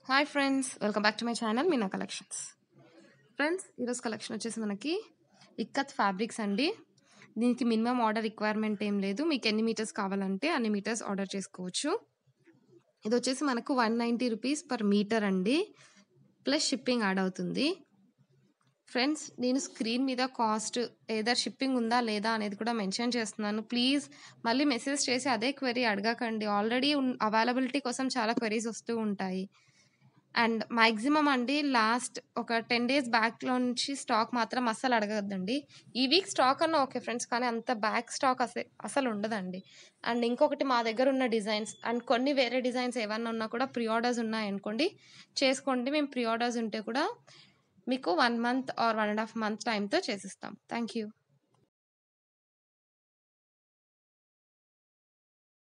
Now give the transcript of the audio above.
hi friends welcome back to my channel Meena collections friends ఈరోజు collection వచ్చేసి మనకి ikat fabrics అండి దీనికి మినిమం ఆర్డర్ రిక్వైర్మెంట్ ఏం లేదు మీకు ఎన్ని మీటర్స్ కావాలంటే అన్ని మీటర్స్ ఆర్డర్ చేసుకోవచ్చు ఇది వచ్చేసి మనకు one ninety rupees per metre అండి ప్లస్ షిప్పింగ్ యాడ్ అవుతుంది ఫ్రెండ్స్ నేను స్క్రీన్ మీద కాస్ట్ ఏదర్ షిప్పింగ్ ఉందా లేదా అనేది కూడా మెన్షన్ చేస్తున్నాను ప్లీజ్ మళ్ళీ మెసేజ్ చేసి అదే క్వెరీ అడగకండి ఆల్రెడీ అవైలబిలిటీ కోసం చాలా క్వెరీస్ వస్తూ ఉంటాయి అండ్ మ్యాక్సిమం అండి లాస్ట్ ఒక టెన్ డేస్ బ్యాక్లో నుంచి స్టాక్ మాత్రం అస్సలు అడగద్దండి ఈ వీక్ స్టాక్ అన్న ఓకే ఫ్రెండ్స్ కానీ అంత బ్యాక్ స్టాక్ అసలు అసలు ఉండదండి అండ్ ఇంకొకటి మా దగ్గర ఉన్న డిజైన్స్ అండ్ కొన్ని వేరే డిజైన్స్ ఏమన్నా ఉన్నా కూడా ప్రీ ఆర్డర్స్ ఉన్నాయనుకోండి చేసుకోండి మేము ప్రీ ఆర్డర్స్ ఉంటే కూడా మీకు one month or one and half month టైంతో చేసిస్తాం థ్యాంక్ యూ